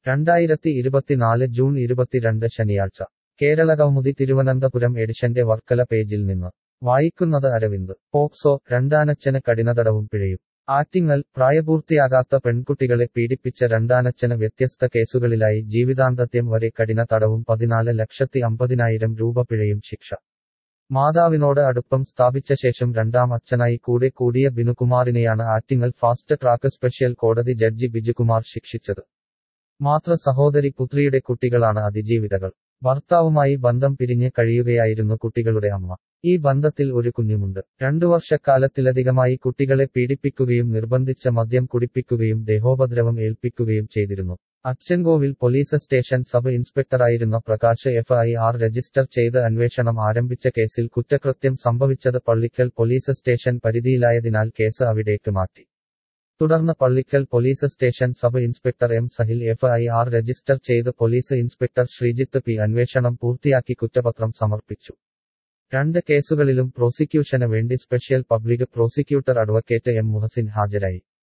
രണ്ടായിരത്തി ഇരുപത്തിനാല് ജൂൺ ഇരുപത്തിരണ്ട് ശനിയാഴ്ച കേരള കൗമുദി തിരുവനന്തപുരം എഡിഷന്റെ വർക്കല പേജിൽ നിന്ന് വായിക്കുന്നത് അരവിന്ദ് പോക്സോ രണ്ടാനച്ഛന് കഠിനതടവും പിഴയും ആറ്റിങ്ങൽ പ്രായപൂർത്തിയാകാത്ത പെൺകുട്ടികളെ പീഡിപ്പിച്ച രണ്ടാനച്ഛന് വ്യത്യസ്ത കേസുകളിലായി ജീവിതാന്തത്യം വരെ കഠിന തടവും പതിനാല് ലക്ഷത്തി അമ്പതിനായിരം രൂപ പിഴയും ശിക്ഷ മാതാവിനോട് അടുപ്പം സ്ഥാപിച്ച ശേഷം രണ്ടാം അച്ഛനായി കൂടെ കൂടിയ ബിനുകുമാറിനെയാണ് ആറ്റിങ്ങൽ ഫാസ്റ്റ് ട്രാക്ക് സ്പെഷ്യൽ കോടതി ജഡ്ജി ബിജുകുമാർ ശിക്ഷിച്ചത് മാത്ര സഹോദരി പുത്രിയുടെ കുട്ടികളാണ് അതിജീവിതകൾ ഭർത്താവുമായി ബന്ധം പിരിഞ്ഞ് കഴിയുകയായിരുന്നു കുട്ടികളുടെ അമ്മ ഈ ബന്ധത്തിൽ ഒരു കുഞ്ഞുമുണ്ട് രണ്ടു വർഷക്കാലത്തിലധികമായി കുട്ടികളെ പീഡിപ്പിക്കുകയും നിർബന്ധിച്ച മദ്യം കുടിപ്പിക്കുകയും ദേഹോപദ്രവം ഏൽപ്പിക്കുകയും ചെയ്തിരുന്നു അച്ചൻകോവിൽ പോലീസ് സ്റ്റേഷൻ സബ് ഇൻസ്പെക്ടറായിരുന്ന Prakash F I R register ചെയ്ത് അന്വേഷണം ആരംഭിച്ച കേസിൽ കുറ്റകൃത്യം സംഭവിച്ചത് പള്ളിക്കൽ പോലീസ് സ്റ്റേഷൻ പരിധിയിലായതിനാൽ കേസ് അവിടേക്ക് മാറ്റി തുടർന്ന് Pallikkal police station sub inspector M Sahil F I R register ചെയ്ത് പോലീസ് ഇൻസ്പെക്ടർ ശ്രീജിത്ത് പി അന്വേഷണം പൂർത്തിയാക്കി കുറ്റപത്രം സമർപ്പിച്ചു രണ്ട് കേസുകളിലും പ്രോസിക്യൂഷന് വേണ്ടി special public prosecutor advocate M Muhasin ഹാജരായി